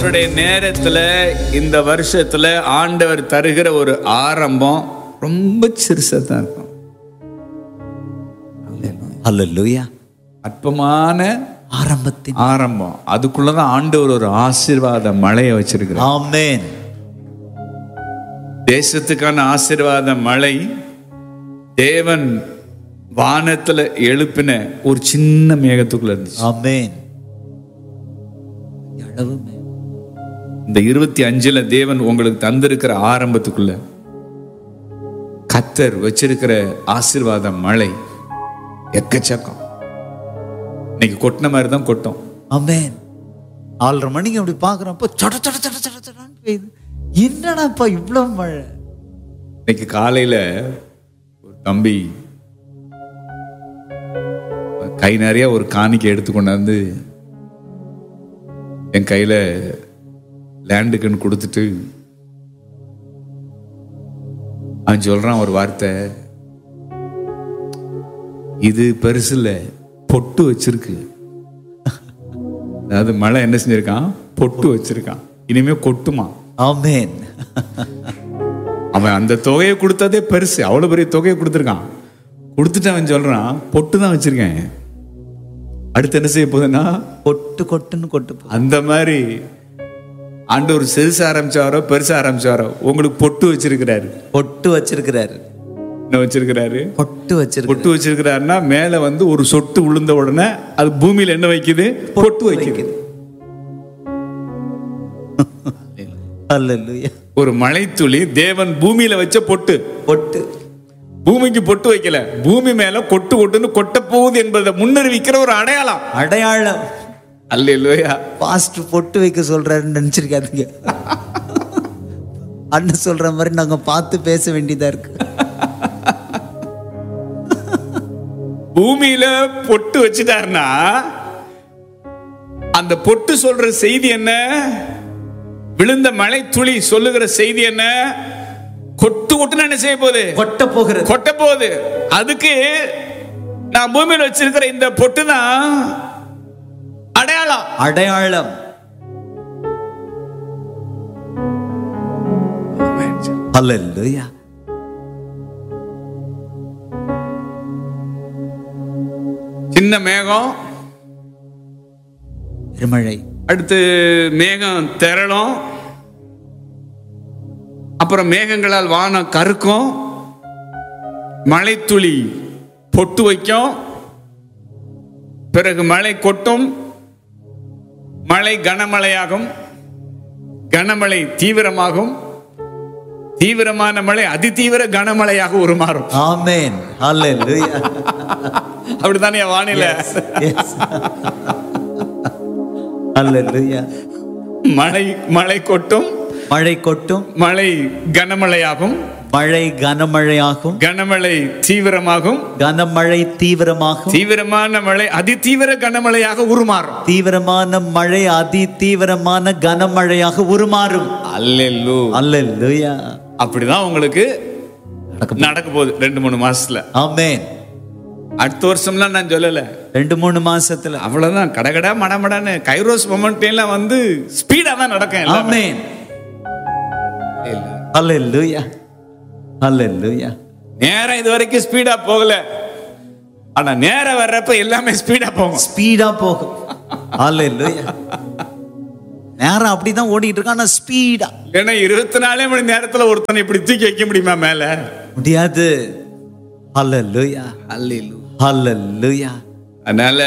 அவருடைய நேரத்துல இந்த வருஷத்துல ஆண்டவர் தருகிற ஒரு ஆரம்பம் ரொம்ப சிறுசா தான் இருக்கும் அல்லேலூயா அற்பமான ஆரம்பத்தின் ஆரம்பம் அதுக்குள்ளதான் ஆண்டவர் ஒரு ஆசீர்வாத மழையை வச்சிருக்கிறார் ஆமென் தேசத்துக்கான ஆசீர்வாத மழை தேவன் வானத்துல எழுப்பின ஒரு சின்ன மேகத்துக்குள்ள இருந்துச்சு ஆமென் எவ்வளவுமே இந்த இருபத்தி அஞ்சுல தேவன் உங்களுக்கு தந்திருக்கிற ஆரம்பத்துக்குள்ள கத்தர் வச்சிருக்கிற ஆசீர்வாத மழை எக்கச்சக்கம் இன்னைக்கு கொட்டின மாதிரி தான் கொட்டும் ஆமென் ஆறரை மணிக்கு அப்படி பார்க்குறப்போ சட சட சட சட சடன்னு பெய்யுது என்னடாப்பா இவ்வளவு மழை இன்னைக்கு காலையில ஒரு தம்பி கை நிறைய ஒரு காணிக்கை எடுத்து கொண்டாந்து என் கையில லேண்டுக்குன்னு கொடுத்துட்டு அவன் சொல்றான் ஒரு வார்த்தை இது பெருசு இல்ல பொட்டு வச்சிருக்கு அதாவது மழை என்ன செஞ்சிருக்கான் பொட்டு வச்சிருக்கான் இனிமே கொட்டுமா ஆமென் அவன் அந்த தொகையை கொடுத்ததே பெருசு அவ்வளவு பெரிய தொகையை கொடுத்துருக்கான் கொடுத்துட்டு அவன் சொல்றான் பொட்டு தான் வச்சிருக்கேன் அடுத்து என்ன செய்ய போகுதுன்னா கொட்டு கொட்டுன்னு கொட்டு போ அந்த மாதிரி ஆண்டவர் சிறுசா ஆரம்பிச்சாரோ பெருசா ஆரம்பிச்சாரோ உங்களுக்கு பொட்டு வச்சிருக்கிறாரு பொட்டு வச்சிருக்கிறாரு என்ன வச்சிருக்கிறாரு பொட்டு வச்சிருக்கிறாரு பொட்டு வச்சிருக்கிறாருன்னா மேல வந்து ஒரு சொட்டு விழுந்த உடனே அது பூமியில என்ன வைக்குது பொட்டு வைக்குது அல்லேலூயா ஒரு மழைத்துளி தேவன் பூமியில வச்ச பொட்டு பொட்டு பூமிக்கு பொட்டு வைக்கல பூமி மேல கொட்டு கொட்டுன்னு கொட்ட போகுது என்பதை முன்னறிவிக்கிற ஒரு அடையாளம் அடையாளம் அல்லையா பாஸ்ட் பொட்டு வைக்க சொல்றாருன்னு நினைச்சிருக்காதீங்க அண்ணன் சொல்ற மாதிரி நாங்க பார்த்து பேச வேண்டியதா இருக்கு பூமியில பொட்டு வச்சுட்டாருன்னா அந்த பொட்டு சொல்ற செய்தி என்ன விழுந்த மழை துளி சொல்லுகிற செய்தி என்ன கொட்டு கொட்டுன்னு என்ன செய்ய போகுது கொட்ட போகிறது கொட்ட போகுது அதுக்கு நான் பூமியில வச்சிருக்கிற இந்த பொட்டு தான் அடையாளம் அடையாளம் அல்லேலூயா சின்ன மேகம் பெருமழை அடுத்து மேகம் திரளும் அப்புறம் மேகங்களால் வானம் கருக்கும் மழைத்துளி பொட்டு வைக்கும் பிறகு மழை கொட்டும் மழை கனமழையாகும் கனமழை தீவிரமாகும் தீவிரமான மழை அதிதீவிர கனமழையாக உருமாறும் ஆமென் அல்லேலூயா அப்படித்தானே வானிலை Yes. அல்லேலூயா மழை மழை கொட்டும் மழை கொட்டும் மழை கனமழையாகும் மழை கனமழையாகும் கனமழை தீவிரமாகும் கனமழை தீவிரமாகும் தீவிரமான மழை அதிதீவிர கனமழையாக உருமாறும் தீவிரமான மழை அதி தீவிரமான கனமழையாக உருமாறும் அல்லெல்லு அல்லேலூயா அப்படிதான் உங்களுக்கு நடக்க போகுது ரெண்டு மூணு மாசத்துல ஆமென் அடுத்த வருஷம்லாம் நான் சொல்லல ரெண்டு மூணு மாசத்துல அவ்வளவுதான் கடகடா மடமடான்னு கைரோஸ் மொமெண்ட் எல்லாம் வந்து ஸ்பீடா தான் நடக்கும் எல்லாமே. ஆமென் அல்லேலூயா அல்லேலூயா நேரம் இது வரைக்கும் ஸ்பீடா போகல ஆனா நேரம் வர்றப்ப எல்லாமே ஸ்பீடா போகும் ஸ்பீடா போகும் அல்லேலூயா நேரம் அப்படிதான் ஓடிட்டு இருக்கு ஆனா ஸ்பீடா ஏன்னா இருபத்தி நாலே மணி நேரத்துல ஒருத்தனை இப்படி தூக்கி வைக்க முடியுமா மேல முடியாது அல்லேலூயா அல்லேலு அல்லேலூயா அதனால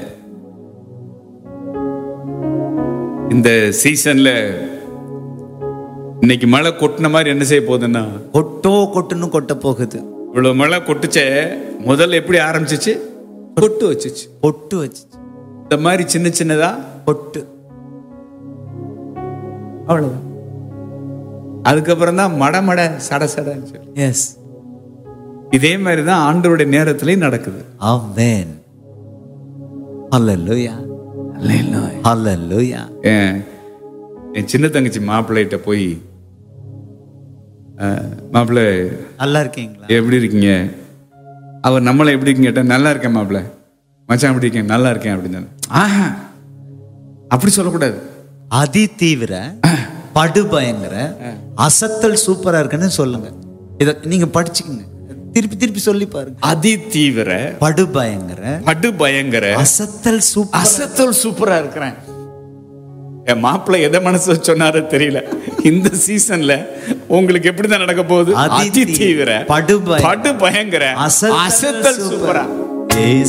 இந்த சீசன்ல இன்னைக்கு மழை கொட்டின மாதிரி என்ன செய்ய போகுதுன்னா கொட்டோ கொட்டுன்னு கொட்ட போகுது இவ்வளவு மழை கொட்டுச்சே முதல்ல எப்படி ஆரம்பிச்சிச்சு கொட்டு வச்சுச்சு பொட்டு வச்சு இந்த மாதிரி சின்ன சின்னதா பொட்டு அவ்வளவுதான் அதுக்கப்புறம் தான் மட மட சட சடன்னு சொல்லி எஸ் இதே மாதிரி தான் ஆண்டவருடைய நேரத்திலையும் நடக்குது ஆமென் அல்லேலூயா அல்லேலூயா ஏன் என் சின்ன தங்கச்சி மாப்பிள்ளைகிட்ட போய் அஹ், மாப்பிள்ளை நல்லா இருக்கீங்களா எப்படி இருக்கீங்க அவர் நம்மளை எப்படி இருக்கீங்க கேட்டா நல்லா இருக்கேன் மாப்பிள்ள மச்சான் எப்படி இருக்கேன் நல்லா இருக்கேன் அப்படின்னு சொன்னேன். ஆஹா அப்படி சொல்லக்கூடாது அதி தீவிர படு பயங்கர அசத்தல் சூப்பரா இருக்குன்னு சொல்லுங்க இத நீங்க படிச்சுக்கங்க திருப்பி திருப்பி சொல்லி பாருங்க அதி தீவிர படு பயங்கர படு பயங்கர அசத்தல் சூப்பர் அசத்தல் சூப்பரா இருக்கிறேன் என் மாப்பிள்ளை எதை மனசு சொன்னாரோ தெரியல இந்த சீசன்ல உங்களுக்கு எப்படிதான் நடக்க போகுது அதி அதி தீவிர படு பயங்கர படு பயங்கர அசத்தல் அசத்தல் சூப்பரா சூப்பரா